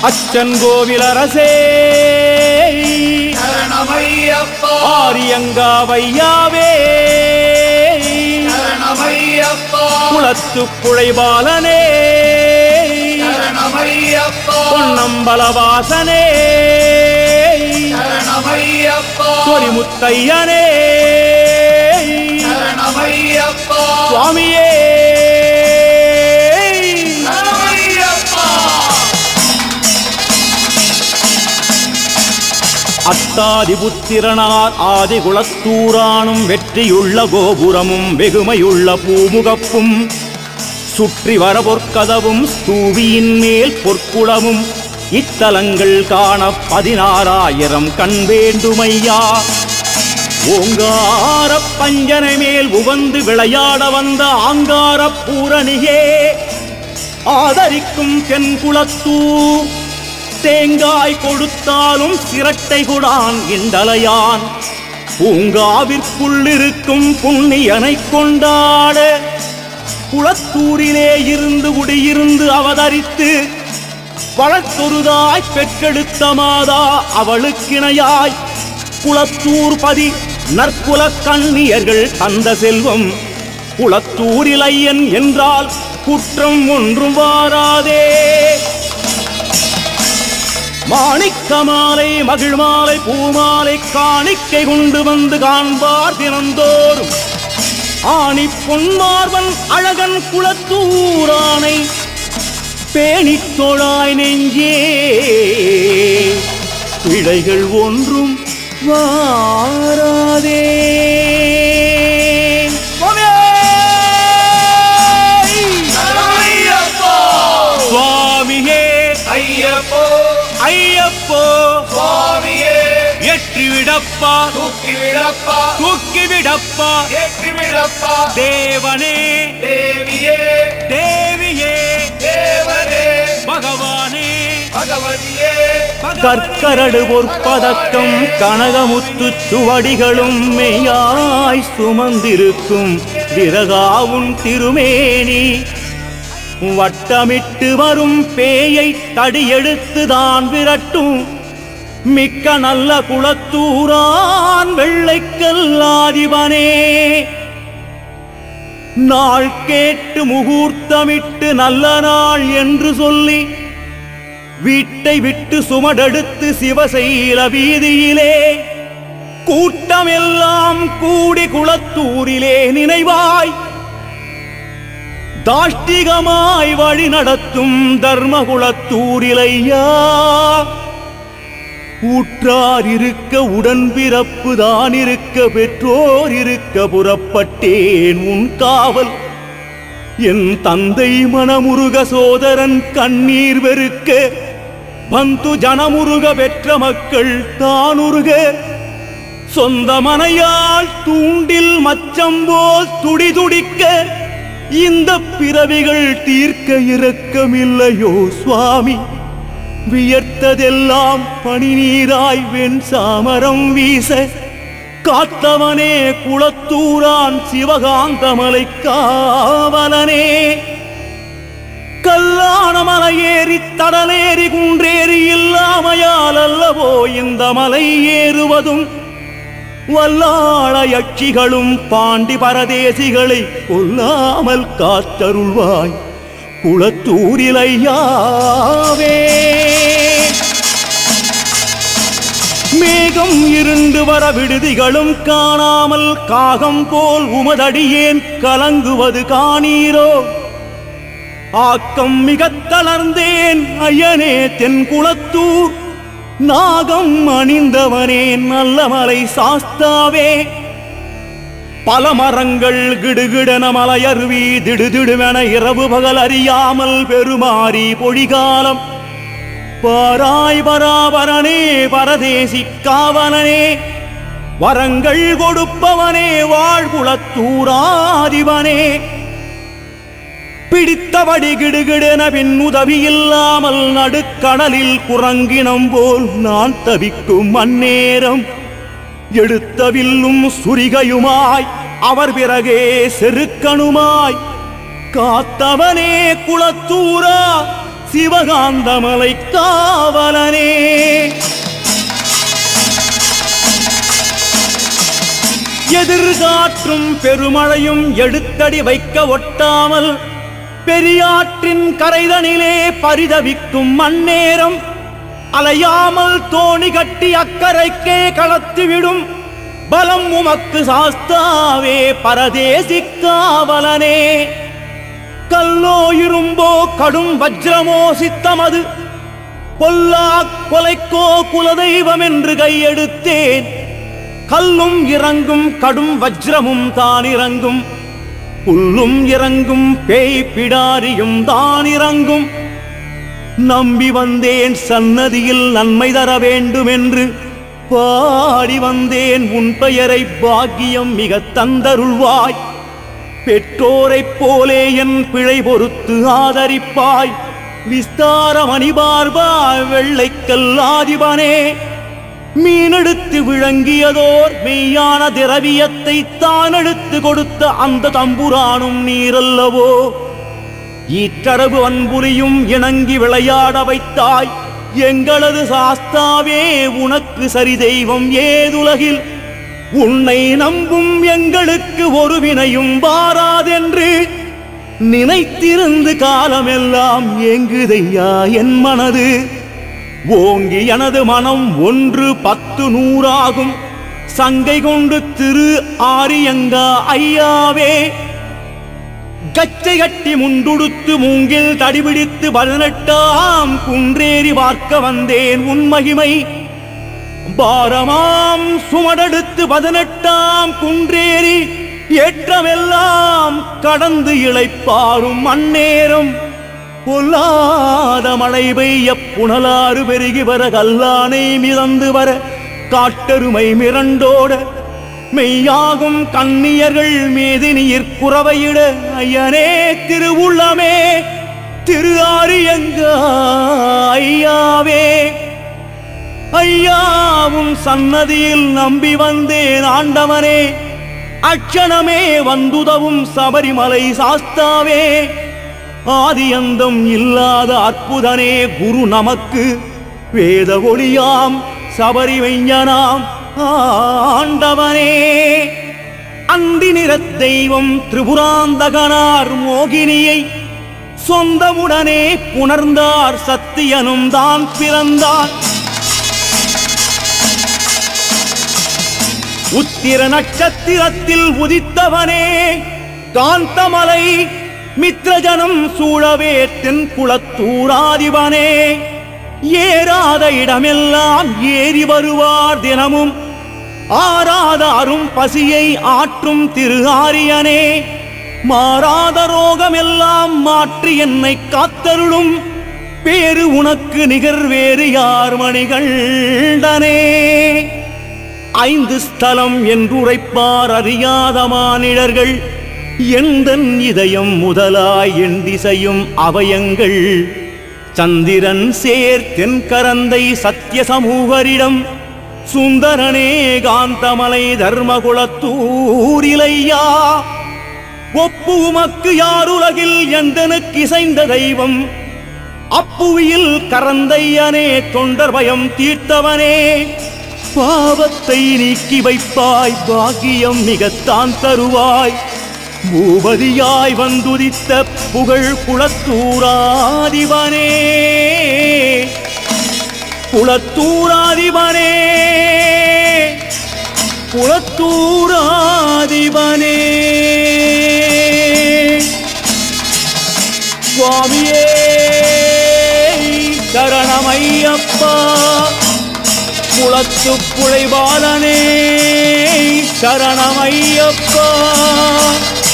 அச்சன் கோவில் அரசே சரணமையப்பா ஆரியங்காவையாவே சரணமையப்பா குளத்து புழைபாலனே சரணமையப்பா பொன்னம்பலவாசனே சரணமையப்பா சொரிமுத்தையனே சரணமையப்பா சுவாமியே சரணமையப்பா அத்தாதிபுத்திரனார் ஆதிகுலத்தூரானும் வெற்றியுள்ள கோபுரமும் வெகுமையுள்ள பூமுகப்பும் சுற்றி வர பொற்கதவும் ஸ்தூவியின் மேல் பொற்குளமும் இத்தலங்கள் காண பதினாறாயிரம் கண் வேண்டுமையா ஓங்கார பஞ்சனை மேல் உவந்து விளையாட வந்த ஆங்கார பூரணியே ஆதரிக்கும் தென்குளத்தூர் தேங்காய் கொடுத்தாலும் சிரட்டை கொடான் இண்டலையான் பூங்காவிற்குள் இருக்கும் புண்ணியனை கொண்டாட குளத்தூரிலே இருந்து குடியிருந்து அவதரித்து வளர்த்தொருதாய் பெற்றெடுத்த மாதா அவளுக்கிணையாய் குளத்தூர் பதி நற்குல கண்ணியர்கள் தந்த செல்வம் குளத்தூரில் ஐயன் என்றால் குற்றம் ஒன்றும் வாராதே மாணிக்க மாலை மகிழ் மாலை பூமாலை காணிக்கை கொண்டு வந்து காண்பார் தினந்தோறும் ஆணி பொன்மார்வன் அழகன் குளத்தூரானை பேணித் தொழாய் நெஞ்சே பிழைகள் ஒன்றும் வாராதே சரணமையப்பா சுவாமியே ஐயப்போ ஐயப்போ சுவாமியே எற்றி விடப்பா தூக்கி விடப்பா தூக்கி விடப்பா ஏற்றி விடப்பா தேவனே தேவியே தேவியே தேவனே பகவானே பகவதியே கற்கரடு பொற்பதக்கம் கனகமுத்து சுவடிகளும் மெய்யாய் சுமந்திருக்கும் விரகாவும் திருமேனி வட்டமிட்டு வரும் பேயை தடியெடுத்துதான் விரட்டும் மிக்க நல்ல குளத்தூரான் வெள்ளைக்கல்லாதிபனே நாள் கேட்டு முகூர்த்தமிட்டு நல்ல நாள் என்று சொல்லி வீட்டை விட்டு சுமடெடுத்து சிவசைல வீதியிலே கூட்டமெல்லாம் கூடி குளத்தூரிலே நினைவாய் தாஷ்டிகமாய் வழி நடத்தும் தர்மகுலத்தூரிலையா ஊற்றார் இருக்க உடன்பிறப்பு தான் இருக்க பெற்றோர் இருக்க புறப்பட்டேன் உன் காவல் என் தந்தை மனமுருக சோதரன் கண்ணீர் வெறுக்க பந்து ஜனமுருக பெற்ற மக்கள் தானுருக சொந்த மனையால் தூண்டில் மச்சம் போல் துடிதுடிக்க இந்த பிறவிகள் தீர்க்க இரக்கமில்லையோ சுவாமி வியர்த்ததெல்லாம் பனி நீராய் வெண் சாமரம் வீச காத்தவனே குளத்தூரான் சிவகாந்தமலை காவலனே கல்லான மலையேறி தடலேறி குன்றேறி இல்லாமையால் அல்லவோ இந்த மலை ஏறுவதும் வல்லாள யட்சிகளும் பாண்டி பரதேசிகளை கொல்லாமல் காத்தருள்வாய் குளத்தூரிலையாவே மேகம் இருண்டு வர விடுதிகளும் காணாமல் காகம் போல் உமதடியேன் கலங்குவது காணீரோ ஆக்கம் மிகத் தளர்ந்தேன் ஐயனே தென்குளத்தூர் நாகம் அணிந்தவனே நல்லமலை சாஸ்தாவே பல மரங்கள் கிடுகிடன மலையருவி திடுதிடுவென இரவு பகல் அறியாமல் பெருமாறி பொழிகாலம் பாராய் பராபரனே பரதேசி காவலனே வரங்கள் கொடுப்பவனே வாழ்குளத்தூராதிபனே பிடித்தபடி கிடுகிடென பின் உதவி இல்லாமல் நடுக்கடலில் குரங்கினம் போல் நான் தவிக்கும் அந்நேரம் எடுத்த வில்லும் சுரிகையுமாய் அவர் பிறகே செருக்கணுமாய் காத்தவனே குளத்தூரா சிவகாந்தமலை காவலனே எதிர்காற்றும் பெருமழையும் எடுத்தடி வைக்க ஒட்டாமல் பெரியாற்றின் கரைதனிலே பரிதவிக்கும் மண்ணேரம் அலையாமல் தோணி கட்டி அக்கறைக்கே களத்துவிடும் பலம் உமக்கு சாஸ்தாவே பரதேசி காவலனே கல்லோ இரும்போ கடும் வஜ்ரமோ சித்தமது பொல்லா கொலைக்கோ குலதெய்வம் என்று கையெடுத்தேன் கல்லும் இறங்கும் கடும் வஜ்ரமும் தான் இறங்கும் புல்லும் இறங்கும் பேய் பிடாரியும் தான் இறங்கும் நம்பி வந்தேன் சன்னதியில் நன்மை தர வேண்டும் என்று பாடி வந்தேன் உன் பெயரை பாக்கியம் மிக தந்தருள்வாய் பெற்றோரைப் போலே என் பிழை பொறுத்து ஆதரிப்பாய் விஸ்தார மணிபார்பா வெள்ளைக்கல் ஆதிபனே மீனெடுத்து விளங்கியதோர் மெய்யான திரவியத்தை தான் எடுத்து கொடுத்த அந்த தம்புரானும் நீரல்லவோ ஈற்றரவு அன்புரியும் இணங்கி விளையாட வைத்தாய் எங்களது சாஸ்தாவே உனக்கு சரி தெய்வம் ஏதுலகில் உன்னை நம்பும் எங்களுக்கு ஒரு வினையும் வாராதென்று நினைத்திருந்து காலமெல்லாம் ஏங்குதையா என் மனது ஓங்கி எனது மனம் ஒன்று பத்து நூறாகும் சங்கை கொண்டு திரு ஆரியங்கா ஐயாவே கச்சை கட்டி முண்டுடுத்து மூங்கில் தடிபிடித்து பதினெட்டாம் குன்றேறி பார்க்க வந்தேன் உன் மகிமை பாரமாம் சுமடெடுத்து பதினெட்டாம் குன்றேறி ஏற்றமெல்லாம் கடந்து இளைப்பாரும் மண்ணேரம் பொல்லாத மழை பெய்ய புனலாறு பெருகி வர கல்லானை மிதந்து வர காட்டெருமை மிரண்டோட மெய்யாகும் கண்ணியர்கள் மீது நீர் குறவையிட ஐயனே திருவுள்ளமே திரு ஆரியங்க ஐயாவே ஐயாவும் சன்னதியில் நம்பி வந்தேன் ஆண்டவனே அச்சணமே வந்துதவும் சபரிமலை சாஸ்தாவே ஆதியந்தம் இல்லாத அற்புதனே குரு நமக்கு வேத ஒளியாம் சபரி வைஞனாம் ஆண்டவனே அந்தி நிறத் தெய்வம் திரிபுராந்தகனார் மோகினியை சொந்தமுடனே புணர்ந்தார் சத்தியனும் தான் பிறந்தார் உத்திர நட்சத்திரத்தில் உதித்தவனே காந்தமலை மித்ரஜனம் சூழவே தென் குளத்தூராதிபனே ஏறாத இடமெல்லாம் ஏறி வருவார் தினமும் ஆராதாரும் பசியை ஆற்றும் திரு ஆரியனே மாறாத ரோகமெல்லாம் மாற்றி என்னை காத்தருளும் பேரு உனக்கு நிகர் வேறு யார் மணிகண்டனே ஐந்து ஸ்தலம் என்றுரைப்பார் அறியாத மானிடர்கள் எந்தன் இதயம் முதலாய் என் திசையும் அவயங்கள் சந்திரன் சேர் தென்கரந்தை சத்திய சமூகரிடம் சுந்தரனே காந்தமலை தர்மகுலத்தூரிலையா ஒப்பு உமக்கு யாருலகில் எந்தனுக்கு இசைந்த தெய்வம் அப்புவியில் கரந்தையனே தொண்டர் பயம் தீர்த்தவனே பாவத்தை நீக்கி வைப்பாய் பாக்கியம் மிகத்தான் தருவாய் பூபதியாய் வந்துதித்த புகழ் குளத்தூராதிபனே குளத்தூராதிபனே குளத்தூராதிபனே சுவாமியே சரணமையப்பா குளத்து புழைபாலனே சரணமையப்பா